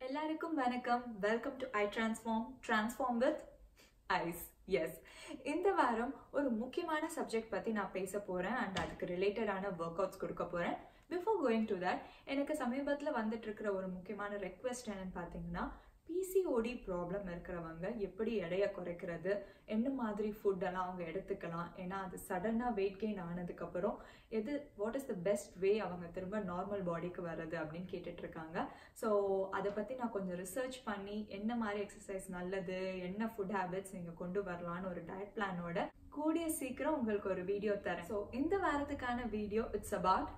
எல்லாருக்கும் வணக்கம் welcome to I transform transform with Ice S இந்த வாரம் ஒரு முக்கியமான சப்ஜெக்ட் பற்றி நான் பேச போகிறேன் அண்ட் அதுக்கு ரிலேட்டடான ஒர்க் அவுட்ஸ் கொடுக்க போகிறேன் பிஃபோர் கோயிங் டு தட் எனக்கு சமீபத்தில் வந்துட்டு இருக்கிற ஒரு முக்கியமான ரெக்வெஸ்ட் என்னன்னு பார்த்தீங்கன்னா பிசிஓடி ப்ராப்ளம் இருக்கிறவங்க எப்படி எடையை குறைக்கிறது என்ன மாதிரி ஃபுட்டெல்லாம் அவங்க எடுத்துக்கலாம் ஏன்னா அது சடனாக வெயிட் கெயின் ஆனதுக்கப்புறம் எது what is the best way அவங்க திரும்ப நார்மல் பாடிக்கு வர்றது அப்படின்னு கேட்டுட்டு இருக்காங்க ஸோ அதை பற்றி நான் கொஞ்சம் ரிசர்ச் பண்ணி என்ன மாதிரி எக்ஸசைஸ் நல்லது என்ன ஃபுட் ஹேபிட்ஸ் நீங்கள் கொண்டு வரலான்னு ஒரு டயட் பிளானோட கூடிய சீக்கிரம் உங்களுக்கு ஒரு வீடியோ தரேன் ஸோ இந்த வாரத்துக்கான video it's about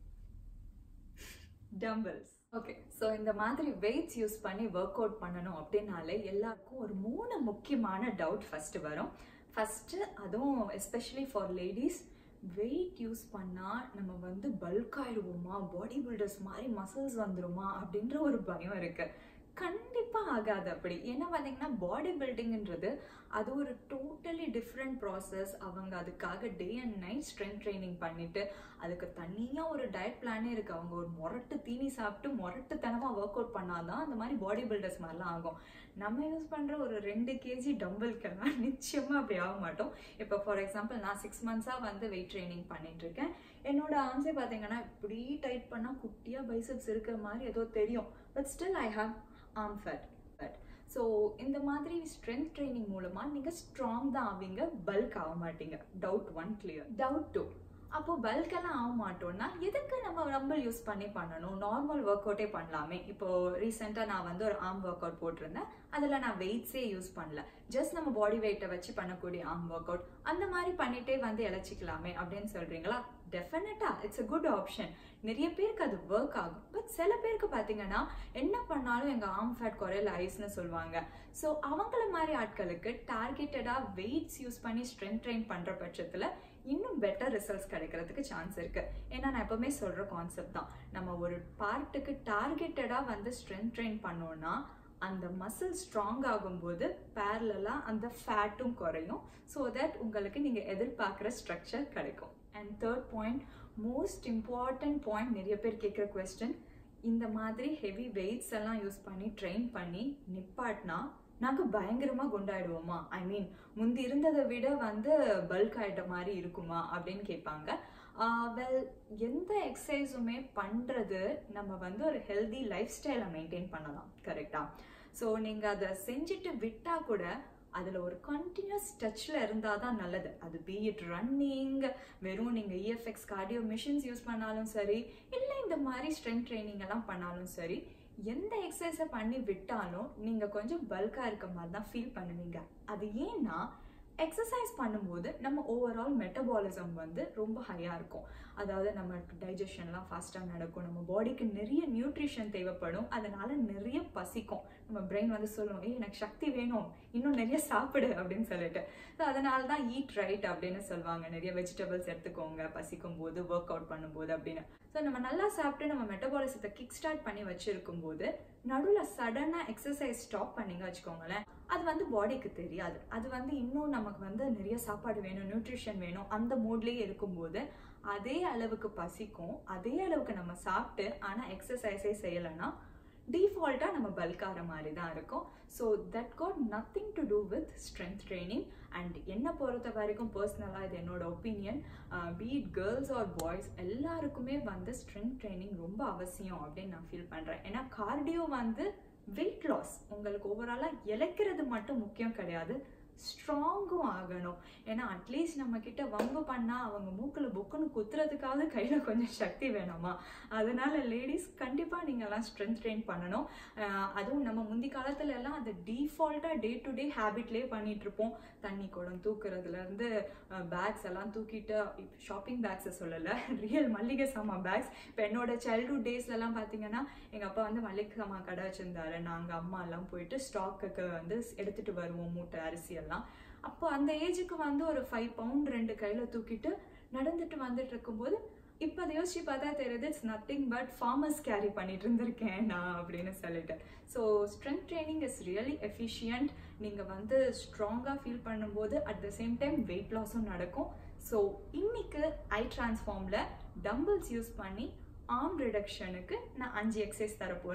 dumbbells okay so இந்த மாதிரி வெயிட்ஸ் யூஸ் பண்ணி ஒர்க் அவுட் பண்ணணும் அப்படின்னாலே எல்லாருக்கும் ஒரு மூணு முக்கியமான டவுட் ஃபர்ஸ்ட் வரும் ஃபர்ஸ்ட் அதுவும் especially for ladies weight use பண்ணால் நம்ம வந்து பல்க் ஆயிடுவோமா பாடி பில்டர்ஸ் மாதிரி மசில்ஸ் வந்துருமா அப்படின்ற ஒரு பயம் இருக்கு கண்டிப்பாக ஆகாது அப்படி ஏன்னா பார்த்தீங்கன்னா பாடி பில்டிங்ன்றது அது ஒரு டோட்டலி டிஃப்ரெண்ட் ப்ராசஸ் அவங்க அதுக்காக day and night strength training பண்ணிட்டு அதுக்கு தனியாக ஒரு டயட் பிளானே இருக்குது அவங்க ஒரு முரட்டு தீனி சாப்பிட்டு முரட்டுத்தனமாக ஒர்க் அவுட் பண்ணாதான் அந்த மாதிரி பாடி பில்டர்ஸ் மாதிரிலாம் ஆகும் நம்ம யூஸ் பண்ணுற ஒரு ரெண்டு கேஜி டம்பிள்க்கெல்லாம் நிச்சயமாக அப்படி ஆக மாட்டோம் இப்போ ஃபார் எக்ஸாம்பிள் நான் சிக்ஸ் மந்த்ஸாக வந்து வெயிட் ட்ரைனிங் பண்ணிட்டு இருக்கேன் என்னோட ஆர்ம்ஸே பார்த்தீங்கன்னா இப்படி டைட் பண்ணால் குட்டியாக பைசப்ஸ் இருக்கிற மாதிரி ஏதோ தெரியும் but still I have arm fat fat so இந்த மாதிரி ஸ்ட்ரென்த் ட்ரைனிங் மூலமாக நீங்கள் ஸ்ட்ராங் தான் ஆவீங்க பல்க் ஆக மாட்டீங்க doubt one clear doubt two அப்போ பல்கெல்லாம் ஆக மாட்டோம்னா எதுக்கு நம்ம ரம்பிள் யூஸ் பண்ணி பண்ணணும் நார்மல் ஒர்க் அவுட்டே பண்ணலாமே இப்போ ரீசெண்டாக நான் வந்து ஒரு ஆர்ம் ஒர்க் அவுட் போட்டிருந்தேன் அதில் நான் வெயிட்ஸே யூஸ் பண்ணல ஜஸ்ட் நம்ம பாடி வெயிட்டை வச்சு பண்ணக்கூடிய ஆர்ம் ஒர்க் அவுட் அந்த மாதிரி பண்ணிட்டே வந்து இழைச்சிக்கலாமே அப்படின்னு சொல்றீங்களா டெஃபினட்டா இட்ஸ் அ குட் ஆப்ஷன் நிறைய பேருக்கு அது ஒர்க் ஆகும் பட் சில பேருக்கு பார்த்தீங்கன்னா என்ன பண்ணாலும் எங்கள் ஆர்ம் ஃபேட் குறையல ஐஸ்னு சொல்லுவாங்க ஸோ அவங்கள மாதிரி ஆட்களுக்கு டார்கெட்டடாக வெயிட்ஸ் யூஸ் பண்ணி ஸ்ட்ரென்த் ட்ரெயின் பண்ணுற பட்சத்தில் இன்னும் பெட்டர் ரிசல்ட்ஸ் கிடைக்கிறதுக்கு சான்ஸ் இருக்கு ஏன்னா நான் எப்பவுமே சொல்ற கான்செப்ட் தான் நம்ம ஒரு பார்ட்டுக்கு டார்கெட்டடா வந்து ஸ்ட்ரென்த் ட்ரெயின் பண்ணோம்னா அந்த மசில் ஸ்ட்ராங் ஆகும்போது பேரலாக அந்த ஃபேட்டும் குறையும் ஸோ தட் உங்களுக்கு நீங்கள் எதிர்பார்க்குற ஸ்ட்ரக்சர் கிடைக்கும் and third point most important point நிறைய பேர் கேட்குற கொஸ்டின் இந்த மாதிரி ஹெவி வெயிட்ஸ் எல்லாம் யூஸ் பண்ணி ட்ரெயின் பண்ணி நிப்பாட்டினா நாங்கள் பயங்கரமாக குண்டாயிடுவோமா ஐ மீன் முந்தி இருந்ததை விட வந்து பல்க் ஆகிட்ட மாதிரி இருக்குமா அப்படின்னு கேட்பாங்க வெல் எந்த எக்ஸசைஸுமே பண்ணுறது நம்ம வந்து ஒரு ஹெல்தி லைஃப் ஸ்டைலை மெயின்டைன் பண்ணலாம் கரெக்டாக ஸோ நீங்கள் அதை செஞ்சுட்டு விட்டால் கூட அதில் ஒரு கண்டினியூஸ் டச்சில் இருந்தால் தான் நல்லது அது பீட் ரன்னிங் வெறும் நீங்கள் இஎஃப்எக்ஸ் கார்டியோ மிஷின்ஸ் யூஸ் பண்ணாலும் சரி இல்லை இந்த மாதிரி ஸ்ட்ரென்த் ட்ரைனிங் எல்லாம் பண்ணாலும் சரி எந்த எக்ஸசைஸை பண்ணி விட்டாலும் நீங்கள் கொஞ்சம் பல்காக இருக்க மாதிரி தான் ஃபீல் பண்ணுவீங்க அது ஏன்னா எக்ஸசைஸ் பண்ணும்போது நம்ம ஓவரால் மெட்டபாலிசம் வந்து ரொம்ப ஹையாக இருக்கும் அதாவது நம்ம டைஜஷன்லாம் ஃபாஸ்ட்டாக நடக்கும் நம்ம பாடிக்கு நிறைய நியூட்ரிஷன் தேவைப்படும் அதனால நிறைய பசிக்கும் நம்ம பிரெயின் வந்து சொல்லும் ஏய் எனக்கு சக்தி வேணும் இன்னும் நிறைய சாப்பிடு அப்படின்னு சொல்லிட்டு ஸோ அதனால தான் ஈட் ரைட் அப்படின்னு சொல்லுவாங்க நிறைய வெஜிடபிள்ஸ் எடுத்துக்கோங்க பசிக்கும் போது ஒர்க் அவுட் பண்ணும்போது அப்படின்னு ஸோ நம்ம நல்லா சாப்பிட்டு நம்ம மெட்டபாலிசத்தை கிக் ஸ்டார்ட் பண்ணி வச்சிருக்கும் போது நடுவில் சடனாக எக்ஸசைஸ் ஸ்டாப் பண்ணிங்க வச்சுக்கோங்களேன் அது வந்து பாடிக்கு தெரியாது அது வந்து இன்னும் நமக்கு வந்து நிறைய சாப்பாடு வேணும் நியூட்ரிஷன் வேணும் அந்த மூட்லேயே இருக்கும்போது அதே அளவுக்கு பசிக்கும் அதே அளவுக்கு நம்ம சாப்பிட்டு ஆனால் எக்ஸசைஸே செய்யலைன்னா டிஃபால்ட்டாக நம்ம பல்கார மாதிரி தான் இருக்கும் so that got nothing to do with strength training and என்னை பொறுத்த வரைக்கும் பர்சனலாக இது என்னோட opinion be it girls or boys எல்லாருக்குமே வந்து ஸ்ட்ரென்த் ட்ரைனிங் ரொம்ப அவசியம் அப்படின்னு நான் ஃபீல் பண்ணுறேன் ஏன்னா கார்டியோ வந்து வெயிட் லாஸ் உங்களுக்கு ஓவராலாக இழைக்கிறது மட்டும் முக்கியம் கிடையாது ஸ்ட்ராங்கும் ஆகணும் ஏன்னா அட்லீஸ்ட் நம்ம கிட்ட வம்பு பண்ணால் அவங்க மூக்கில் புக்குன்னு குத்துறதுக்காவது கையில் கொஞ்சம் சக்தி வேணுமா அதனால லேடிஸ் கண்டிப்பாக நீங்கள்லாம் ஸ்ட்ரென்த் ட்ரெயின் பண்ணணும் அதுவும் நம்ம முந்தி காலத்துல எல்லாம் அதை டீஃபால்ட்டாக டே டு டே ஹேபிட்லேயே பண்ணிட்டு இருப்போம் தண்ணி குடம் தூக்குறதுலேருந்து பேக்ஸ் எல்லாம் தூக்கிட்டு ஷாப்பிங் பேக்ஸை சொல்லலை ரியல் மல்லிகை சாமான் பேக்ஸ் இப்போ என்னோட சைல்ட்ஹுட் டேஸ்லலாம் பார்த்தீங்கன்னா எங்கள் அப்பா வந்து மல்லிகை சாமான் கடை வச்சுருந்தாரு நாங்கள் அம்மா எல்லாம் போயிட்டு ஸ்டாக்குக்கு வந்து எடுத்துகிட்டு வருவோம் மூட்டை அரிசி எல்லாம் அப்போ அந்த ஏஜுக்கு வந்து ஒரு ஃபைவ் பவுண்ட் ரெண்டு கையில் தூக்கிட்டு நடந்துட்டு வந்துட்டு இருக்கும்போது இப்போ அதை யோசிச்சு பார்த்தா தெரியுது it's nothing but farmers carry பண்ணிட்டு இருந்திருக்கேன் நான் அப்படின்னு சொல்லிட்டு so strength training is really efficient நீங்கள் வந்து ஸ்ட்ராங்காக ஃபீல் பண்ணும்போது at the same time weight லாஸும் நடக்கும் ஸோ இன்னைக்கு ஐ டிரான்ஸ்ஃபார்மில் டம்பிள்ஸ் யூஸ் பண்ணி ஆர்ம் ரிடக்ஷனுக்கு நான் அஞ்சு எக்ஸசைஸ் தர போகிறேன்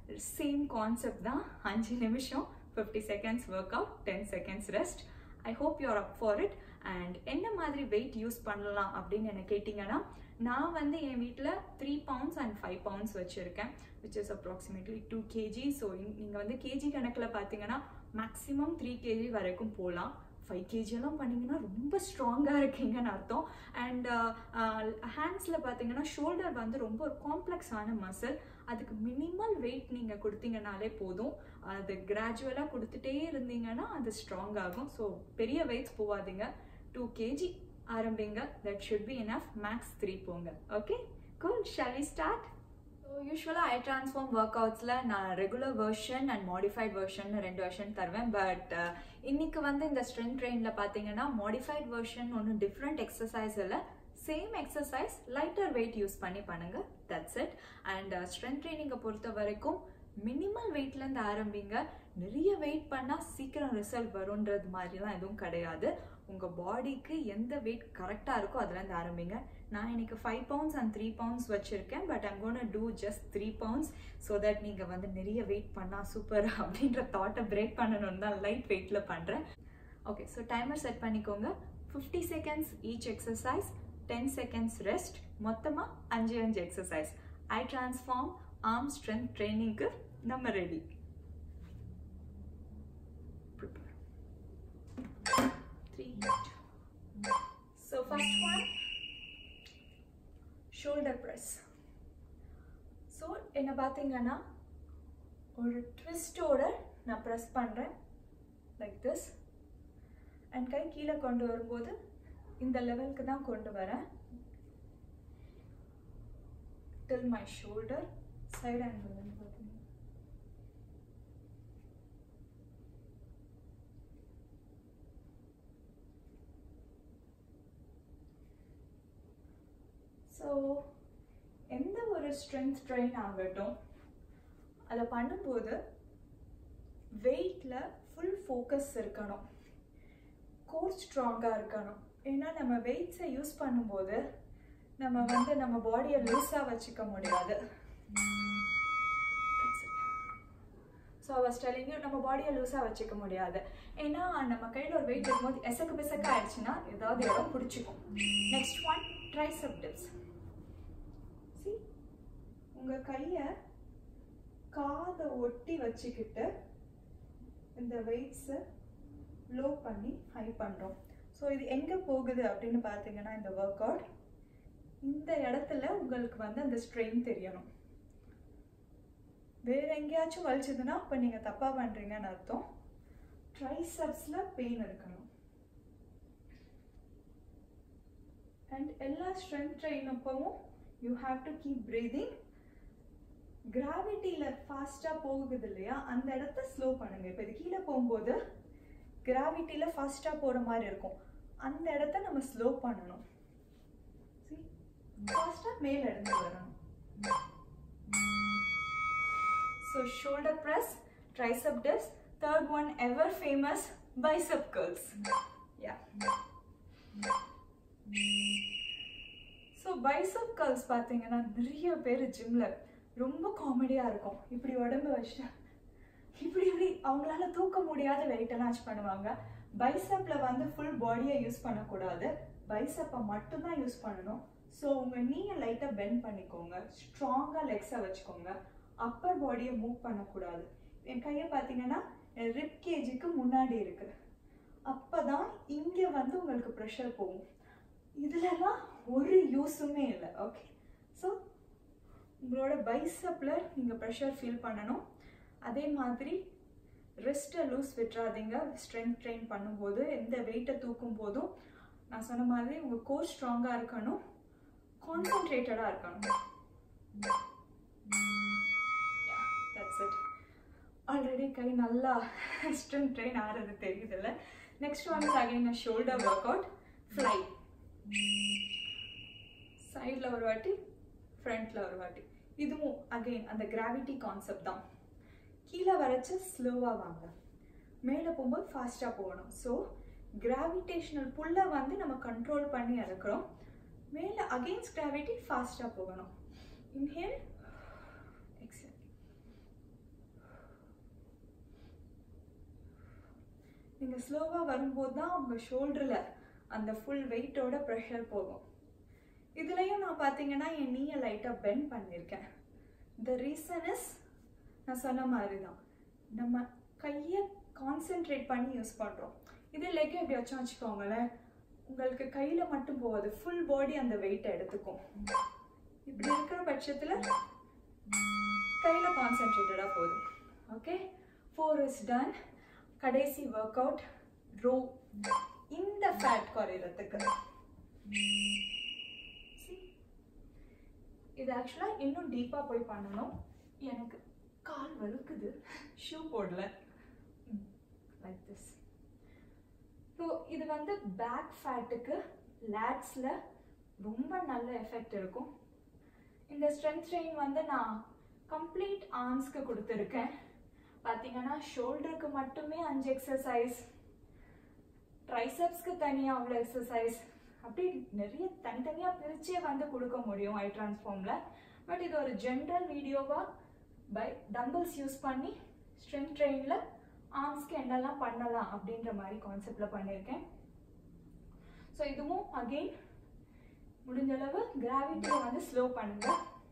சேம் கான்செப்ட் தான் அஞ்சு நிமிஷம் fifty seconds work out ten seconds rest I hope you're up for it and என்ன மாதிரி வெயிட் யூஸ் பண்ணலாம் அப்படின்னு என்ன கேட்டிங்கன்னா நான் வந்து என் வீட்டில் three pounds and five pounds வச்சுருக்கேன் which is approximately two KG so நீங்கள் வந்து கேஜி கணக்கில் பார்த்தீங்கன்னா மேக்ஸிமம் த்ரீ கேஜி வரைக்கும் போகலாம் ஃபைவ் கேஜியெல்லாம் பண்ணிங்கன்னா ரொம்ப ஸ்ட்ராங்காக இருக்கீங்கன்னு அர்த்தம் அண்ட் ஹேண்ட்ஸில் பார்த்தீங்கன்னா ஷோல்டர் வந்து ரொம்ப ஒரு காம்ப்ளெக்ஸான மசில் அதுக்கு மினிமல் வெயிட் நீங்கள் கொடுத்தீங்கனாலே போதும் அது கிராஜுவலாக கொடுத்துட்டே இருந்தீங்கன்னா அது ஸ்ட்ராங் ஆகும் ஸோ பெரிய வெயிட்ஸ் போகாதீங்க டூ கேஜி ஆரம்பிங்க that should be enough max three போங்க okay cool shall we start so யூஸ்வலாக ஐ ட்ரான்ஸ்ஃபார்ம் ஒர்க் அவுட்ஸில் நான் regular version and modified version ரெண்டு வெர்ஷன் தருவேன் பட் இன்னைக்கு வந்து இந்த ஸ்ட்ரென்த் ட்ரெயினில் பார்த்தீங்கன்னா மாடிஃபைட் வெர்ஷன் ஒன்றும் டிஃப்ரெண்ட் எக்ஸசைஸ் இல்லை same exercise lighter weight use பண்ணி பண்ணுங்க தட்ஸ் இட் அண்ட் ஸ்ட்ரென்த் ட்ரைனிங்கை பொறுத்த வரைக்கும் மினிமல் வெயிட்லேருந்து ஆரம்பிங்க நிறைய வெயிட் பண்ணால் சீக்கிரம் ரிசல்ட் வரும்ன்றது மாதிரிலாம் எதுவும் கிடையாது உங்கள் பாடிக்கு எந்த வெயிட் கரெக்டாக இருக்கோ அதுலேருந்து ஆரம்பிங்க நான் இன்னைக்கு five pounds and three pounds வச்சுருக்கேன் but I'm gonna just three pounds so that நீங்கள் வந்து நிறைய வெயிட் பண்ணால் சூப்பர் அப்படின்ற தாட்டை பிரேக் பண்ணணும்னு தான் லைட் வெயிட்டில் பண்ணுறேன் ஓகே ஸோ டைமர் செட் பண்ணிக்கோங்க fifty seconds each exercise ten seconds rest மொத்தமாக அஞ்சு அஞ்சு exercise I transform arm strength ட்ரைனிங்க்கு நம்ம ready three so first one shoulder press so என்ன பார்த்தீங்கன்னா ஒரு ட்விஸ்டோட நான் ப்ரெஸ் பண்ணுறேன் லைக் திஸ் அண்ட் கை கீழே கொண்டு வரும்போது இந்த லெவலுக்கு தான் கொண்டு வரேன் till my shoulder side angle வந்து பார்த்தீங்கன்னா ஸோ எந்த ஒரு ஸ்ட்ரென்த் ட்ரெயின் ஆகட்டும் அதை பண்ணும்போது வெயிட்டில் ஃபுல் ஃபோக்கஸ் இருக்கணும் கோர் ஸ்ட்ராங்காக இருக்கணும் ஏன்னா நம்ம வெயிட்ஸை யூஸ் பண்ணும்போது நம்ம வந்து நம்ம பாடியை லூஸாக வச்சுக்க முடியாது ஸோ அவர் ஸ்டெலிங்கும் நம்ம பாடியை லூஸாக வச்சுக்க முடியாது ஏன்னா நம்ம கையில் ஒரு வெயிட் இருக்கும்போது எசக்கு பிசக்கு ஆயிடுச்சுன்னா ஏதாவது இடம் பிடிச்சிக்கும் next one tricep dips see உங்கள் கையை காதை ஒட்டி வச்சுக்கிட்டு இந்த வெயிட்ஸை லோ பண்ணி ஹை பண்ணுறோம் ஸோ இது எங்கே போகுது அப்படின்னு பார்த்தீங்கன்னா இந்த ஒர்க் அவுட் இந்த இடத்துல உங்களுக்கு வந்து அந்த ஸ்ட்ரெயின் தெரியணும் வேற எங்கேயாச்சும் வலிச்சதுன்னா இப்போ நீங்கள் தப்பாக பண்ணுறீங்கன்னு அர்த்தம் ட்ரைசப்ஸில் பெயின் இருக்கணும் அண்ட் எல்லா ஸ்ட்ரென்த் ட்ரெயின் அப்பவும் you have to keep breathing கிராவிட்டியில் ஃபாஸ்ட்டாக போகுது இல்லையா அந்த இடத்த ஸ்லோ பண்ணுங்கள் இப்போ இது கீழே போகும்போது கிராவிட்டியில் ஃபாஸ்ட்டாக போகிற மாதிரி இருக்கும் அந்த இடத்த நம்ம ஸ்லோ பண்ணணும் ஃபாஸ்ட்டாக மேலே இருந்து வரணும் so shoulder press tricep dips third one ever famous bicep curls yeah so bicep curls பார்த்தீங்கன்னா நிறைய பேர் ஜிம்மில் ரொம்ப காமெடியாக இருக்கும் இப்படி உடம்பு வச்சுட்டு இப்படி இப்படி அவங்களால தூக்க முடியாத வெயிட்டெல்லாம் வச்சு பண்ணுவாங்க பைசப்பில் வந்து ஃபுல் பாடியை யூஸ் பண்ணக்கூடாது பைசப்பை மட்டும்தான் யூஸ் பண்ணணும் ஸோ உங்கள் நீயை லைட்டாக பெண்ட் பண்ணிக்கோங்க ஸ்ட்ராங்காக லெக்ஸை வச்சுக்கோங்க அப்பர் பாடியை மூவ் பண்ணக்கூடாது என் கையை பார்த்தீங்கன்னா ரிப் கேஜிக்கு முன்னாடி இருக்கு அப்போ தான் இங்கே வந்து உங்களுக்கு ப்ரெஷர் போகும் இதுலலாம் ஒரு யூஸுமே இல்லை ஓகே ஸோ உங்களோட பைசப்பில் நீங்கள் ப்ரெஷர் ஃபீல் பண்ணணும் அதே மாதிரி ரெஸ்ட்டை லூஸ் விட்டுறாதீங்க ஸ்ட்ரென்த் ட்ரெயின் பண்ணும்போது எந்த வெயிட்டை தூக்கும் போதும் நான் சொன்ன மாதிரி உங்கள் கோர் ஸ்ட்ராங்காக இருக்கணும் கான்சன்ட்ரேட்டடாக இருக்கணும் தட்ஸ் இட் ஆல்ரெடி கை நல்லா ஸ்ட்ரென்த் ட்ரெயின் ஆகிறது தெரியுதுல்ல next one is again a shoulder work out fly சைடில் ஒரு வாட்டி ஃப்ரண்ட்டில் ஒரு வாட்டி இதுவும் அகைன் அந்த கிராவிட்டி கான்செப்ட் தான் கீழே வரைச்சு ஸ்லோவாக வாங்க மேலே போகும்போது ஃபாஸ்ட்டாக போகணும் ஸோ கிராவிடேஷனல் புல்லை வந்து நம்ம கண்ட்ரோல் பண்ணி இறக்குறோம் மேலே அகெயின்ஸ்ட் கிராவிட்டி ஃபாஸ்ட்டாக போகணும் இன்ஹேல் எக்ஸல் நீங்கள் ஸ்லோவாக வரும்போது தான் உங்கள் ஷோல்டரில் அந்த ஃபுல் வெயிட்டோட ப்ரெஷர் போகும் இதுலேயும் நான் பார்த்தீங்கன்னா என் நீயை லைட்டாக பெண்ட் பண்ணியிருக்கேன் த ரீசன் இஸ் நான் சொன்ன மாதிரி தான் நம்ம கையை கான்சென்ட்ரேட் பண்ணி யூஸ் பண்ணுறோம் இதே லெக்கை எப்படி வச்சோம் வச்சுக்கோங்களேன் உங்களுக்கு கையில் மட்டும் போகாது ஃபுல் பாடி அந்த வெயிட்டை எடுத்துக்கும் இப்படி இருக்கிற பட்சத்தில் கையில் கான்சென்ட்ரேட்டடாக போதும் ஓகே ஃபோர் இஸ் டன் கடைசி ஒர்க் அவுட் ரோ இந்த ஃபேட் குறையிறதுக்கு See? இது ஆக்சுவலாக இன்னும் டீப்பாக போய் பண்ணணும் எனக்கு கால் வலுக்குது ஷூ போடல லைக் திஸ் ஸோ இது வந்து பேக் ஃபேட்டுக்கு லேட்ஸில் ரொம்ப நல்ல எஃபெக்ட் இருக்கும் இந்த ஸ்ட்ரென்த் ட்ரெயின் வந்து நான் கம்ப்ளீட் ஆர்ம்ஸ்க்கு கொடுத்துருக்கேன் பார்த்தீங்கன்னா ஷோல்டருக்கு மட்டுமே அஞ்சு எக்ஸசைஸ் ட்ரைசப்ஸ்க்கு தனியாக அவ்வளோ எக்ஸசைஸ் அப்படி நிறைய தனித்தனியாக பிரிச்சே வந்து கொடுக்க முடியும் ஐ ட்ரான்ஸ்ஃபார்மில் பட் இது ஒரு ஜென்ரல் வீடியோவாக பை டம்பிள்ஸ் யூஸ் பண்ணி ஸ்ட்ரென்த் ட்ரெயினில் ஆர்ம்ஸ்க்கு என்னெல்லாம் பண்ணலாம் அப்படின்ற மாதிரி கான்செப்டில் பண்ணியிருக்கேன் ஸோ இதுவும் அகெயின் முடிஞ்ச அளவு கிராவிட்டியை வந்து ஸ்லோ பண்ணுங்க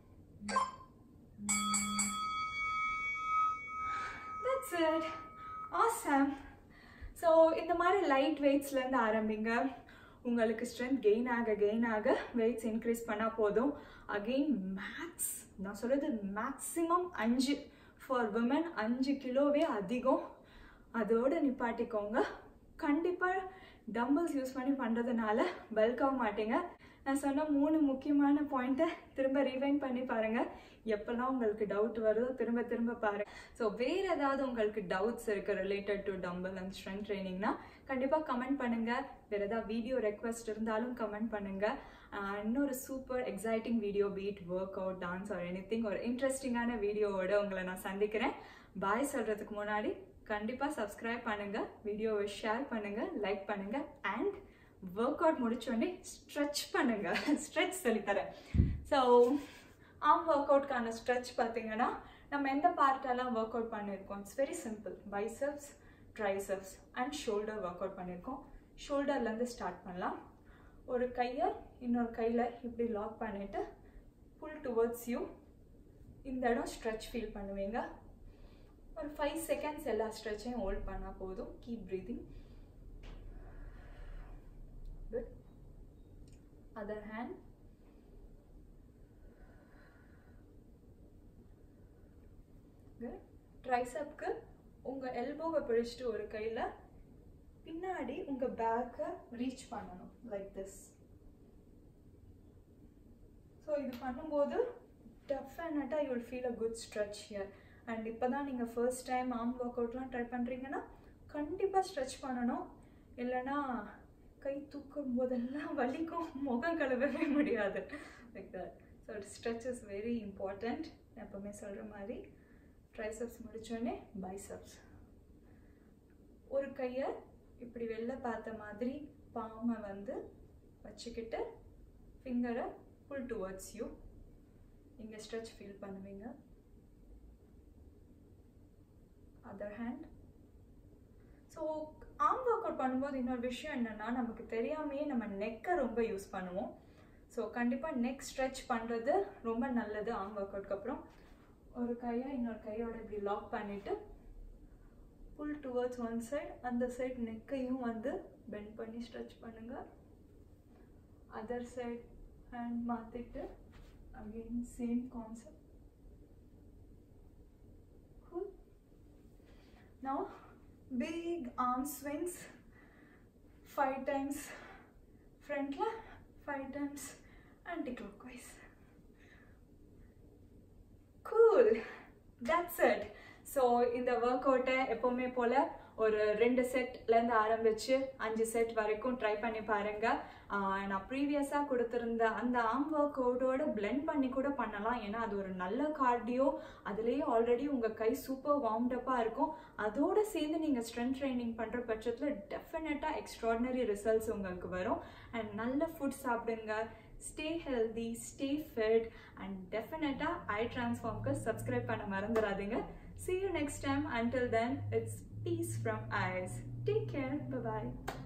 தட்ஸ் இட் ஆசம் ஸோ இந்த மாதிரி லைட் வெயிட்ஸ்லேருந்து ஆரம்பிங்க உங்களுக்கு ஸ்ட்ரென்த் கெயின் ஆக கெயின் ஆக வெயிட்ஸ் இன்க்ரீஸ் பண்ணால் போதும் அகெயின் மேக்ஸ் நான் சொல்கிறது மேக்ஸிமம் அஞ்சு ஃபார் விமன் அஞ்சு கிலோவே அதிகம் அதோடு நிப்பாட்டிக்கோங்க கண்டிப்பாக டம்பிள்ஸ் யூஸ் பண்ணி பண்ணுறதுனால பல்க் ஆக மாட்டீங்க நான் சொன்ன மூணு முக்கியமான பாயிண்ட்டை திரும்ப ரிவைன் பண்ணி பாருங்கள் எப்போல்லாம் உங்களுக்கு டவுட் வருதோ திரும்ப திரும்ப பாருங்கள் ஸோ வேறு ஏதாவது உங்களுக்கு டவுட்ஸ் இருக்குது related to dumbbell and strength ட்ரைனிங்னா கண்டிப்பாக கமெண்ட் பண்ணுங்கள் வேறு ஏதாவது வீடியோ ரெக்வஸ்ட் இருந்தாலும் கமெண்ட் பண்ணுங்கள் இன்னொரு super exciting video be it work out dance or anything ஒரு இன்ட்ரெஸ்டிங்கான வீடியோவோட உங்களை நான் சந்திக்கிறேன் பாய் சொல்கிறதுக்கு முன்னாடி கண்டிப்பாக சப்ஸ்கிரைப் பண்ணுங்கள் வீடியோவை ஷேர் பண்ணுங்கள் லைக் பண்ணுங்கள் அண்ட் ஒர்க் அவுட் முடிச்சோடனே ஸ்ட்ரெச் பண்ணுங்கள் ஸ்ட்ரெச் சொல்லித்தரேன் ஸோ ஆம் ஒர்க் அவுட்கான ஸ்ட்ரெச் பார்த்தீங்கன்னா நம்ம எந்த பார்ட்டெல்லாம் ஒர்க் அவுட் பண்ணியிருக்கோம் it's very simple biceps triceps and shoulder work out பண்ணியிருக்கோம் ஷோல்டர்லேருந்து ஸ்டார்ட் பண்ணலாம் ஒரு கையை இன்னொரு கையில் இப்படி லாக் பண்ணிவிட்டு புல் டுவர்ட்ஸ் யூ இந்த இடம் ஸ்ட்ரெச் ஃபீல் பண்ணுவீங்க ஒரு ஃபைவ் செகண்ட்ஸ் எல்லா ஸ்ட்ரெச்சையும் ஹோல்ட் பண்ணால் போதும் keep breathing good other hand good ட்ரைசப்க்கு உங்கள் எல்போவை பிடிச்சிட்டு ஒரு கையில் பின்னாடி உங்கள் பேக்கை ரீச் பண்ணணும் லைக் திஸ் ஸோ இது பண்ணும்போது டெஃபினட்டாக you will feel a good stretch here and இப்போ தான் நீங்கள் ஃபர்ஸ்ட் டைம் ஆர்ம் ஒர்க் அவுட்லாம் ட்ரை பண்ணுறீங்கன்னா கண்டிப்பாக ஸ்ட்ரெச் பண்ணணும் இல்லைன்னா கை தூக்கும் போதெல்லாம் வலிக்கும் முகம் கழுவவே முடியாது like that so stretch is very important எப்போவுமே சொல்கிற மாதிரி ட்ரைசப்ஸ் முடித்தோடனே பைசப்ஸ் ஒரு கையை இப்படி வெளில பார்த்த மாதிரி பாமை வந்து வச்சுக்கிட்டு ஃபிங்கரை புல் டுவர்ட்ஸ் யூ இங்கே ஸ்ட்ரெச் ஃபீல் பண்ணுவீங்க other hand so arm work out பண்ணும்போது இன்னொரு விஷயம் என்னென்னா நமக்கு தெரியாமையே நம்ம நெக்கை ரொம்ப யூஸ் பண்ணுவோம் ஸோ கண்டிப்பாக நெக் ஸ்ட்ரெச் பண்ணுறது ரொம்ப நல்லது ஆர்ம் ஒர்க் அவுட்க்கு அப்புறம் ஒரு கையை இன்னொரு கையோட இப்படி லாக் பண்ணிவிட்டு புல் டுவர்ட்ஸ் ஒன் சைட் அந்த சைட் நெக்கையும் வந்து பெண்ட் பண்ணி ஸ்ட்ரெச் பண்ணுங்கள் அதர் சைட் ஹேண்ட் மாற்றிட்டு again same concept cool now big arm swings five times front la five times anti-clockwise cool that's it so இந்த ஒர்க் அவுட்டை எப்போவுமே போல் ஒரு ரெண்டு செட்லேருந்து ஆரம்பித்து அஞ்சு செட் வரைக்கும் ட்ரை பண்ணி பாருங்கள் நான் ப்ரீவியஸாக கொடுத்துருந்த அந்த ஆர்ம் ஒர்க் அவுட்டோட பிளெண்ட் பண்ணி கூட பண்ணலாம் ஏன்னா அது ஒரு நல்ல கார்டியோ அதுலேயே ஆல்ரெடி உங்கள் கை சூப்பர் வார்ம்டப்பாக இருக்கும் அதோடு சேர்ந்து நீங்கள் ஸ்ட்ரென்த் ட்ரைனிங் பண்ணுற பட்சத்தில் டெஃபினட்டாக எக்ஸ்ட்ராடினரி ரிசல்ட்ஸ் உங்களுக்கு வரும் அண்ட் நல்ல ஃபுட் சாப்பிடுங்க stay healthy stay fit and டெஃபினட்டாக ஐ ட்ரான்ஸ்ஃபார்ம்க்கு சப்ஸ்கிரைப் பண்ண மறந்துடாதீங்க see you next time until then it's peace from Ice take care bye